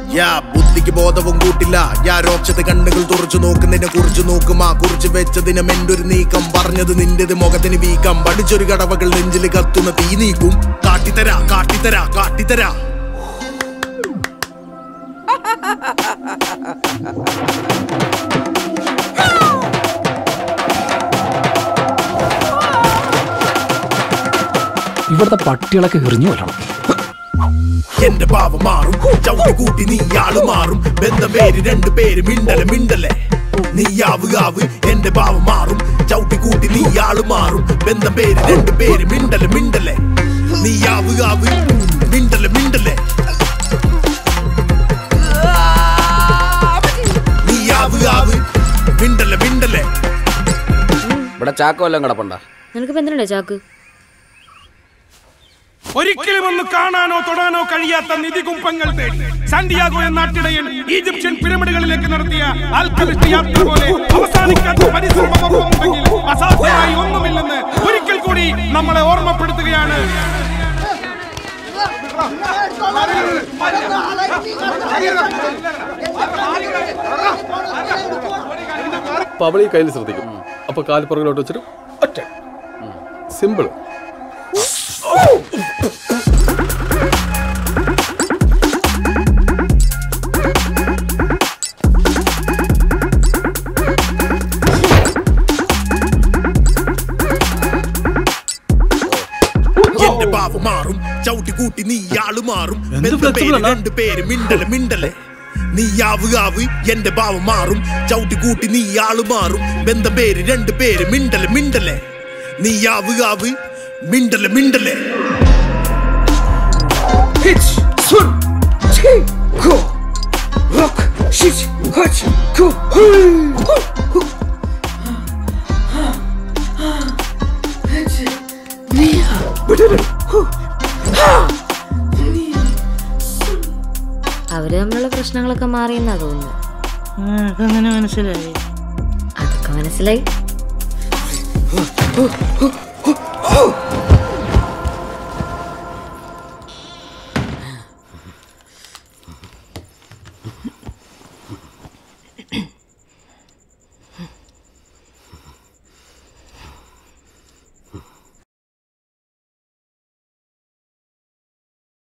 യാ ബുദ്ധിക്ക് ബോധവും കൂട്ടില്ല യാ രോക്ഷത്തെ കണ്ണുകൾ തുറച്ചു നോക്കുന്നതിനെ കുറിച്ച് നോക്കും ആ കുറിച്ച് വെച്ചതിന് മെന്റൊരു നീക്കം പറഞ്ഞത് നിന്റേത് മുഖത്തിന് വീക്കം പഠിച്ചൊരു കടവകൾ നെഞ്ചിൽ കത്തുന്ന തീ നീക്കും കാട്ടിത്തരാ കാട്ടിത്തരാ കാട്ടിത്തരാ ഇവിടുത്തെ പട്ടികളൊക്കെ എറിഞ്ഞു കൊല്ലണം എന്റെ ഭാവം മാറും ചവിട്ടി കൂട്ടി നീ ആള് മാറും ബന്ധം പേര് രണ്ട് പേര് മിണ്ടലെ മിണ്ടലെ നീയാവുകാവ് എന്റെ ഭാവം മാറും ചവിട്ടി കൂട്ടി നീ ആള് മാറും ബന്ധം പേര് രണ്ട് പേര് മിണ്ടലെ മിണ്ടലെ നീയാവുകാവ് മിണ്ടലെ മിണ്ടലെ നീയാവുകാവ് മിണ്ടലെ മിണ്ടലെ ഇവിടെ ചാക്കോ എല്ലാം കിടപ്പുണ്ട നിനക്കിപ്പോ എന്തിനാ ചാക്ക് ഒരിക്കലും ഒന്ന് കാണാനോ തൊടാനോ കഴിയാത്ത നിധികുംഭങ്ങൾ തേടി സാന്റിയാഗോ എന്ന നാട്ടിടയൻ ഈജിപ്ഷ്യൻ പിരമിഡുകളിലേക്ക് നടത്തിയ ആൽക്കമിസ്റ്റ് യാത്ര പോലെ അവസാനിക്കാത്ത പരിശ്രമമുണ്ടെങ്കിൽ അസാധ്യമായി ഒന്നുമില്ലെന്ന് ഒരിക്കൽ കൂടി നമ്മളെ ഓർമ്മപ്പെടുത്തുകയാണ് അപ്പൊ അവൾ ഈ കയ്യിൽ ശ്രദ്ധിക്കും അപ്പൊ കാല് പുറകിലോട്ട് വെച്ചിട്ട് ഒറ്റ സിമ്പിൾ എന്റെ ഭാവം മാറും ചവിട്ടി കൂട്ടി നീ ആള് മാറും ബന്ധം പേര് രണ്ട് പേര് മിണ്ടലെ മിണ്ടലെ നീയാവുകാവ് എന്റെ ഭാവം മാറും ചവിട്ടി കൂട്ടി നീ ആള് മാറും ബന്ധം പേര് രണ്ട് പേര് മിണ്ടലെ മിണ്ടലെ നീയാവുകാവ് മിണ്ടലെ മിണ്ടലെ അവര് തമ്മിലുള്ള പ്രശ്നങ്ങളൊക്കെ മാറിയെന്നാ തോന്നുന്നു അങ്ങനെ മനസ്സിലായി അതൊക്കെ മനസ്സിലായി